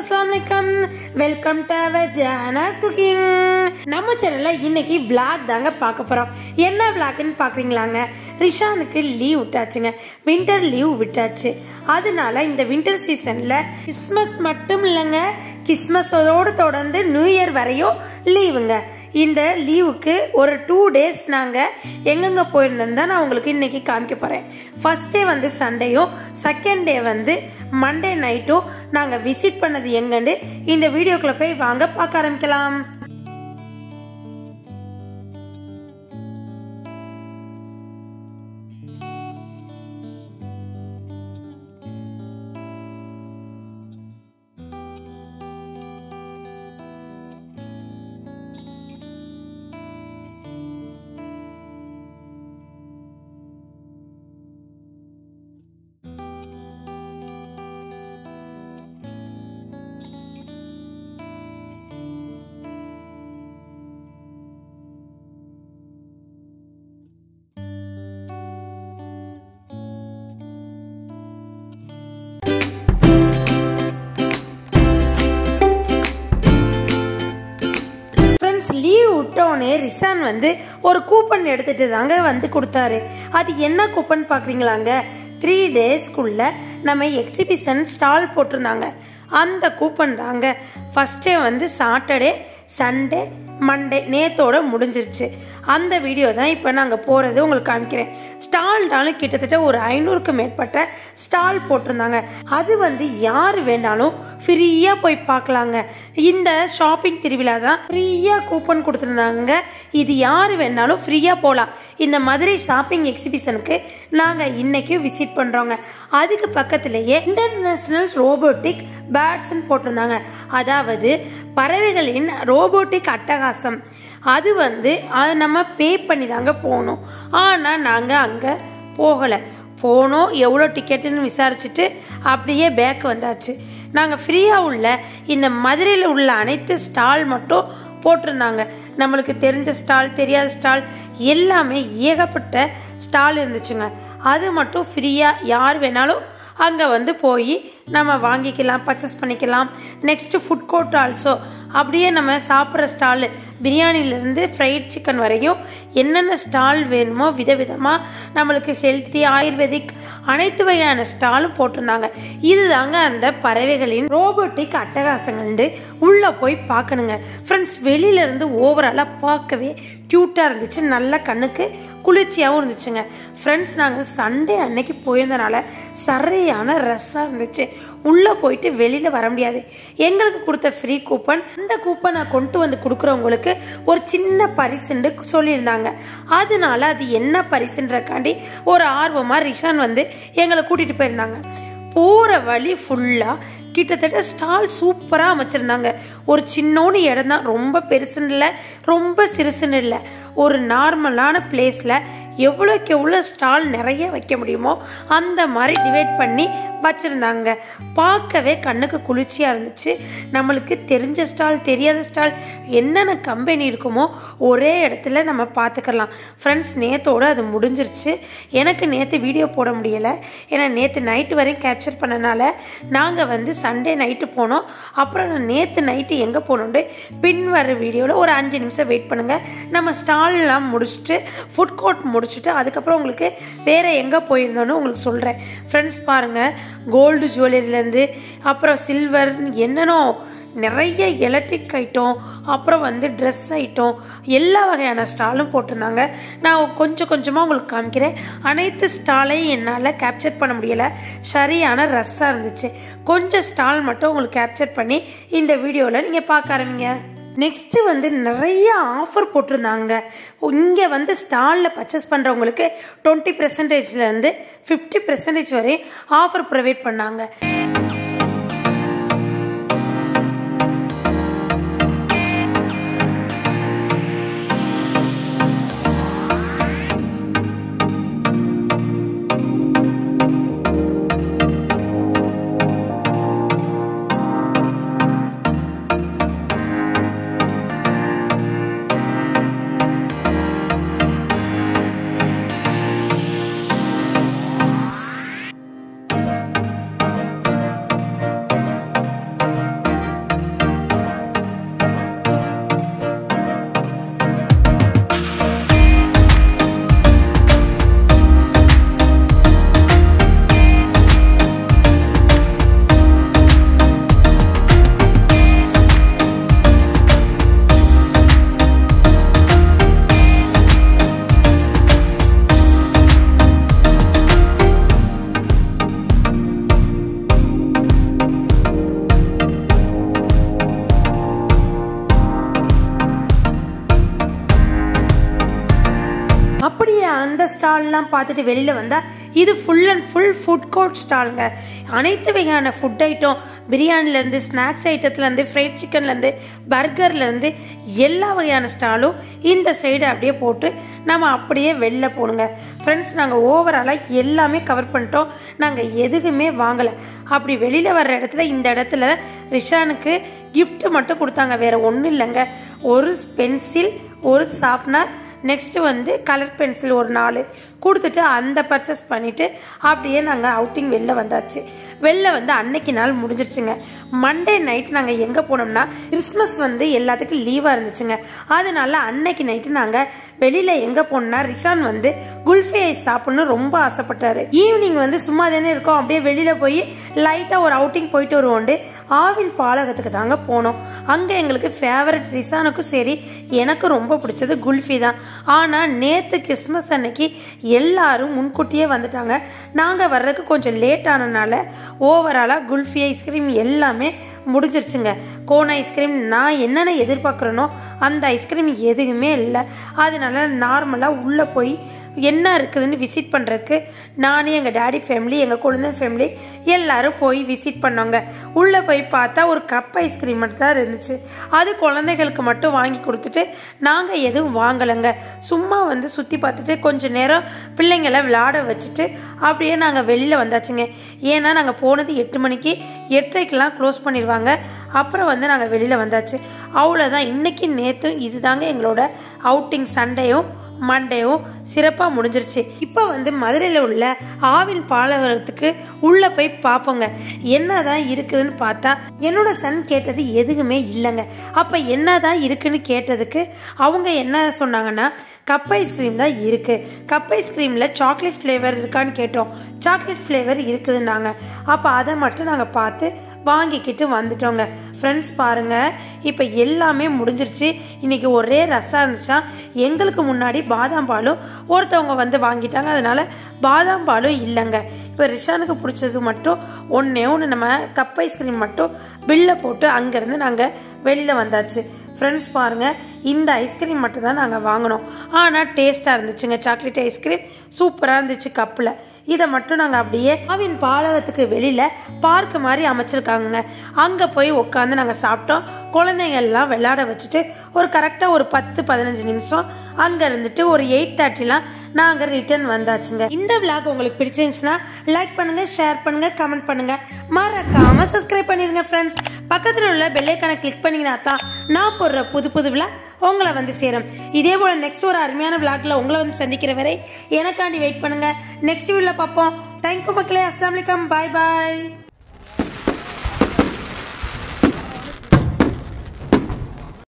அஸ்லாம் வலைக்கம் welcome to our Jana's cooking நம்ம சேனல்ல இன்னைக்கு vlog தாங்க பார்க்க போறோம் என்ன vlogன்னு பாக்குறீங்களாங்க ரிஷானுக்கு லீவ் விட்டாச்சுங்க வின்டர் லீவ் விட்டாச்சு அதனால இந்த வின்டர் சீசன்ல கிறிஸ்மஸ் மட்டும் இல்லைங்க கிறிஸ்மஸோடு தொடர்ந்து நியூ இயர் வரையும் லீவுங்க இந்த லீவுக்கு ஒரு டூ டேஸ் நாங்கள் எங்கெங்கே போயிருந்தோம் தான் நான் உங்களுக்கு இன்னைக்கு காமிக்க போகிறேன் ஃபர்ஸ்ட் டே வந்து சண்டேயும் செகண்ட் டே வந்து மண்டே நைட்டும் நாங்கள் விசிட் பண்ணது எங்கன்னு இந்த வீடியோக்குள்ள போய் வாங்க பார்க்க ஆரம்பிக்கலாம் ஃப்ரெண்ட்ஸ் லீவ் விட்டோடனே ரிஷான் வந்து ஒரு கூப்பன் எடுத்துட்டு தாங்க வந்து கொடுத்தாரு அது என்ன கூப்பன் பார்க்குறீங்களாங்க த்ரீ டேஸ்க்குள்ள நம்ம எக்ஸிபிஷன் ஸ்டால் போட்டிருந்தாங்க அந்த கூப்பன் தாங்க ஃபஸ்ட்டே வந்து சாட்டர்டே சண்டே மண்டே நேத்தோட முடிஞ்சிருச்சு அந்த வீடியோ தான் இப்போ நாங்கள் போகிறது உங்களுக்கு காமிக்கிறேன் ஸ்டால்னாலும் கிட்டத்தட்ட ஒரு ஐநூறுக்கு மேற்பட்ட ஸ்டால் போட்டிருந்தாங்க அது வந்து யார் வேணாலும் ஃப்ரீயாக போய் பார்க்கலாங்க இந்த ஷாப்பிங் திருவிழா தான் ஃப்ரீயாக கூப்பன் கொடுத்துருந்தாங்க இது யார் வேணாலும் ஃப்ரீயாக போகலாம் இந்த மதுரை ஷாப்பிங் எக்ஸிபிஷனுக்கு நாங்கள் இன்னைக்கு விசிட் பண்ணுறோங்க அதுக்கு பக்கத்திலேயே இன்டர்நேஷனல் ரோபோட்டிக் பேர்ட்ஸ்ன்னு போட்டிருந்தாங்க அதாவது பறவைகளின் ரோபோட்டிக் அட்டகாசம் அது வந்து அது நம்ம பே பண்ணி தாங்க போகணும் ஆனால் நாங்கள் அங்கே போகலை போனோம் எவ்வளோ டிக்கெட்டுன்னு விசாரிச்சுட்டு அப்படியே பேக் வந்தாச்சு நாங்கள் ஃப்ரீயாக உள்ள இந்த மதுரையில் உள்ள அனைத்து ஸ்டால் மட்டும் போட்டிருந்தாங்க நம்மளுக்கு தெரிஞ்ச ஸ்டால் தெரியாத ஸ்டால் எல்லாமே ஏகப்பட்ட ஸ்டால் இருந்துச்சுங்க அது மட்டும் ஃப்ரீயாக யார் வேணாலும் அங்கே வந்து போய் நம்ம வாங்கிக்கலாம் பர்ச்சேஸ் பண்ணிக்கலாம் நெக்ஸ்ட்டு ஃபுட் கோர்ட் ஆல்சோ அப்படியே நம்ம சாப்பிட்ற ஸ்டாலு பிரியாணிலேருந்து ஃப்ரைட் சிக்கன் வரையும் என்னென்ன ஸ்டால் வேணுமோ விதவிதமாக நம்மளுக்கு ஹெல்த்தி ஆயுர்வேதிக் அனைத்து வகையான ஸ்டாலும் போட்டிருந்தாங்க இதுதாங்க அந்த பறவைகளின் ரோபோட்டிக் அட்டகாசங்கள்ண்டு உள்ளே போய் பார்க்கணுங்க ஃப்ரெண்ட்ஸ் வெளியிலேருந்து ஓவராலாக பார்க்கவே க்யூட்டாக இருந்துச்சு நல்ல கண்ணுக்கு குளிர்ச்சியாகவும் இருந்துச்சுங்க ஃப்ரெண்ட்ஸ் நாங்கள் சண்டே அன்னைக்கு போயிருந்தனால சரியான ரஷ்ஷாக இருந்துச்சு உள்ளே போயிட்டு வெளியில் வர முடியாது எங்களுக்கு கொடுத்த ஃப்ரீ கூப்பன் அந்த கூப்பனை கொண்டு வந்து கொடுக்குறவங்களுக்கு ஒரு சின்ன பரிசுண்டு சொல்லியிருந்தாங்க அதனால அது என்ன பரிசுன்றக்காண்டி ஒரு ஆர்வமாக ரிஷான் வந்து எங்களை கூட்டிகிட்டு போயிருந்தாங்க போகிற வழி ஃபுல்லாக கிட்டத்தட்ட ஸ்டால் சூப்பராக அமைச்சிருந்தாங்க ஒரு சின்னோண்டு இடம் தான் ரொம்ப பெருசுன்னு இல்லை ரொம்ப சிறுசுன்னு இல்லை ஒரு நார்மலான பிளேஸில் எவ்வளோக்கு எவ்வளோ ஸ்டால் நிறைய வைக்க முடியுமோ அந்த மாதிரி டிவைட் பண்ணி வச்சுருந்தாங்க பார்க்கவே கண்ணுக்கு குளிர்ச்சியாக இருந்துச்சு நம்மளுக்கு தெரிஞ்ச ஸ்டால் தெரியாத ஸ்டால் என்னென்ன கம்பெனி இருக்குமோ ஒரே இடத்துல நம்ம பார்த்துக்கலாம் ஃப்ரெண்ட்ஸ் நேத்தோடு அது முடிஞ்சிருச்சு எனக்கு நேற்று வீடியோ போட முடியலை ஏன்னா நேற்று நைட்டு வரையும் கேப்சர் பண்ணனால நாங்கள் வந்து சண்டே நைட்டு போனோம் அப்புறம் நேற்று நைட்டு எங்கே போனோண்டு பின் வர வீடியோவில் ஒரு அஞ்சு நிமிஷம் வெயிட் பண்ணுங்கள் நம்ம ஸ்டால்லாம் முடிச்சுட்டு ஃபுட் கோர்ட் முடிச்சுட்டு அதுக்கப்புறம் உங்களுக்கு வேறு எங்கே போயிருந்தோன்னு உங்களுக்கு சொல்கிறேன் ஃப்ரெண்ட்ஸ் பாருங்கள் கோல்டு ஜுவல்லரிலேருந்து அப்புறம் சில்வர் என்னென்னோ நிறைய எலக்ட்ரிக் ஐட்டம் அப்புறம் வந்து ட்ரெஸ் ஐட்டம் எல்லா வகையான ஸ்டாலும் போட்டிருந்தாங்க நான் கொஞ்சம் கொஞ்சமாக உங்களுக்கு காமிக்கிறேன் அனைத்து ஸ்டாலையும் என்னால் கேப்சர் பண்ண முடியலை சரியான ரஸ்ஸாக இருந்துச்சு கொஞ்சம் ஸ்டால் மட்டும் உங்களுக்கு கேப்சர் பண்ணி இந்த வீடியோவில் நீங்கள் பார்க்க ஆரம்பிங்க நெக்ஸ்ட்டு வந்து நிறைய ஆஃபர் போட்டிருந்தாங்க இங்கே வந்து ஸ்டாலில் பர்ச்சேஸ் பண்ணுறவங்களுக்கு டுவெண்ட்டி பர்சன்டேஜ்லேருந்து ஃபிஃப்டி பர்சன்டேஜ் வரை ஆஃபர் ப்ரொவைட் பண்ணாங்க அந்த ஸ்டால்லாம் பார்த்துட்டு வெளியில் வந்தால் இது full and full food court ஸ்டாலுங்க அனைத்து வகையான ஃபுட் ஐட்டம் பிரியாணிலேருந்து ஸ்நாக்ஸ் ஐட்டத்துலேருந்து ஃப்ரைட் சிக்கன்லேருந்து பர்கர்லேருந்து எல்லா வகையான ஸ்டாலும் இந்த சைடு அப்படியே போட்டு நம்ம அப்படியே வெளில போகணுங்க ஃப்ரெண்ட்ஸ் நாங்கள் ஓவராலாக எல்லாமே கவர் பண்ணிட்டோம் நாங்கள் எதுவுமே வாங்கலை அப்படி வெளியில் வர்ற இடத்துல இந்த இடத்துல ரிஷானுக்கு gift மட்டும் கொடுத்தாங்க வேற ஒன்றும் இல்லைங்க ஒரு பென்சில் ஒரு ஷார்ப்னர் நெக்ஸ்ட் வந்து கலர் பென்சில் ஒரு நாலு கொடுத்துட்டு அந்த பர்ச்சேஸ் பண்ணிட்டு அப்படியே நாங்கள் அவுட்டிங் வெளில வந்தாச்சு வெளில வந்து அன்னைக்கு நாள் முடிஞ்சிருச்சுங்க மண்டே நைட் நாங்கள் எங்கே போனோம்னா கிறிஸ்மஸ் வந்து எல்லாத்துக்கும் லீவாக இருந்துச்சுங்க அதனால அன்னைக்கு நைட்டு நாங்கள் வெளியில் எங்கே போனோம்னா ரிஷான் வந்து குல்ஃபி ஐஸ் சாப்பிடணும் ரொம்ப ஆசைப்பட்டாரு ஈவினிங் வந்து சும்மா தானே இருக்கோம் அப்படியே வெளியில் போய் லைட்டாக ஒரு அவுட்டிங் போயிட்டு வருவோண்டு ஆவின் பாலகத்துக்கு தாங்க போனோம் அங்கே எங்களுக்கு ஃபேவரட் ரிசானுக்கும் சரி எனக்கு ரொம்ப பிடிச்சது குல்ஃபி தான் ஆனால் நேற்று கிறிஸ்மஸ் அன்னைக்கு எல்லாரும் முன்கூட்டியே வந்துட்டாங்க நாங்கள் வர்றதுக்கு கொஞ்சம் லேட் ஆனனால ஓவராலாக குல்ஃபி ஐஸ்கிரீம் எல்லாமே முடிஞ்சிருச்சுங்க கோன் ஐஸ்கிரீம் நான் என்னென்ன எதிர்பார்க்குறேனோ அந்த ஐஸ்கிரீம் எதுவுமே இல்லை அதனால நார்மலாக உள்ளே போய் என்ன இருக்குதுன்னு விசிட் பண்ணுறதுக்கு நானே எங்கள் டேடி ஃபேமிலி எங்கள் குழந்தை ஃபேமிலி எல்லாரும் போய் விசிட் பண்ணோங்க உள்ளே போய் பார்த்தா ஒரு கப் ஐஸ்கிரீம் மட்டும் தான் இருந்துச்சு அது குழந்தைகளுக்கு மட்டும் வாங்கி கொடுத்துட்டு நாங்கள் எதுவும் வாங்கலைங்க சும்மா வந்து சுற்றி பார்த்துட்டு கொஞ்ச நேரம் பிள்ளைங்களை விளையாட வச்சுட்டு அப்படியே நாங்கள் வெளியில் வந்தாச்சுங்க ஏன்னா நாங்கள் போனது எட்டு மணிக்கு எட்டரைக்கெலாம் க்ளோஸ் பண்ணிடுவாங்க அப்புறம் வந்து நாங்கள் வெளியில் வந்தாச்சு அவ்வளோதான் இன்னைக்கு நேற்றும் இதுதாங்க எங்களோட அவுட்டிங் சண்டேயும் மண்டேவும் சிறப்பாக முடிஞ்சிருச்சு இப்போ வந்து மதுரையில் உள்ள ஆவின் பாலகத்துக்கு உள்ளே போய் பார்ப்போங்க என்னதான் இருக்குதுன்னு பார்த்தா என்னோட சன் கேட்டது எதுவுமே இல்லைங்க அப்போ என்னதான் இருக்குன்னு கேட்டதுக்கு அவங்க என்ன சொன்னாங்கன்னா கப் ஐஸ்கிரீம் தான் இருக்கு கப் ஐஸ்கிரீமில் சாக்லேட் ஃப்ளேவர் இருக்கான்னு கேட்டோம் சாக்லேட் ஃப்ளேவர் இருக்குதுன்னாங்க அப்போ அதை மட்டும் நாங்கள் பார்த்து வாங்கிக்கிட்டு வந்துட்டோங்க ஃப்ரெண்ட்ஸ் பாருங்க இப்போ எல்லாமே முடிஞ்சிருச்சு இன்னைக்கு ஒரே ரசம் இருந்துச்சா எங்களுக்கு முன்னாடி பாதாம் பாலும் ஒருத்தவங்க வந்து வாங்கிட்டாங்க அதனால பாதாம் பாலும் இல்லைங்க இப்போ ரிஷானுக்கு பிடிச்சது மட்டும் ஒன்றே ஒன்று நம்ம கப் ஐஸ்கிரீம் மட்டும் பில்லை போட்டு அங்கேருந்து நாங்கள் வெளியில் வந்தாச்சு ஃப்ரெண்ட்ஸ் பாருங்கள் இந்த ஐஸ்கிரீம் மட்டும் தான் நாங்கள் வாங்கினோம் ஆனால் டேஸ்ட்டாக இருந்துச்சுங்க சாக்லேட் ஐஸ்கிரீம் சூப்பராக இருந்துச்சு கப்பில் இதை மட்டும் நாங்கள் அப்படியே ஆவின் பாலகத்துக்கு வெளியில் பார்க் மாதிரி அமைச்சிருக்காங்க அங்கே போய் உட்காந்து நாங்கள் சாப்பிட்டோம் குழந்தைங்க எல்லாம் விளையாட வச்சுட்டு ஒரு கரெக்டாக ஒரு பத்து பதினஞ்சு நிமிஷம் அங்கே இருந்துட்டு ஒரு எயிட் தேர்ட்டிலாம் நாங்கள் ரிட்டர்ன் வந்தாச்சுங்க இந்த விளாக் உங்களுக்கு பிடிச்சிருந்துச்சுன்னா லைக் பண்ணுங்க ஷேர் பண்ணுங்க கமெண்ட் பண்ணுங்க மறக்காம சப்ஸ்கிரைப் பண்ணிருங்க ஃப்ரெண்ட்ஸ் பக்கத்தில் உள்ள பெல்லைக்கான கிளிக் பண்ணீங்கன்னா தான் நான் போடுற புது புது விளாக் உங்களை வந்து சேரும் இதே போல நெக்ஸ்ட் ஒரு அருமையான விளாக்ல உங்களை வந்து சந்திக்கிற வரை எனக்காண்டி வெயிட் பண்ணுங்க நெக்ஸ்ட் வீடியோல பார்ப்போம் தேங்க்யூ மக்களே அஸ்லாம் வலைக்கம் பாய் பாய்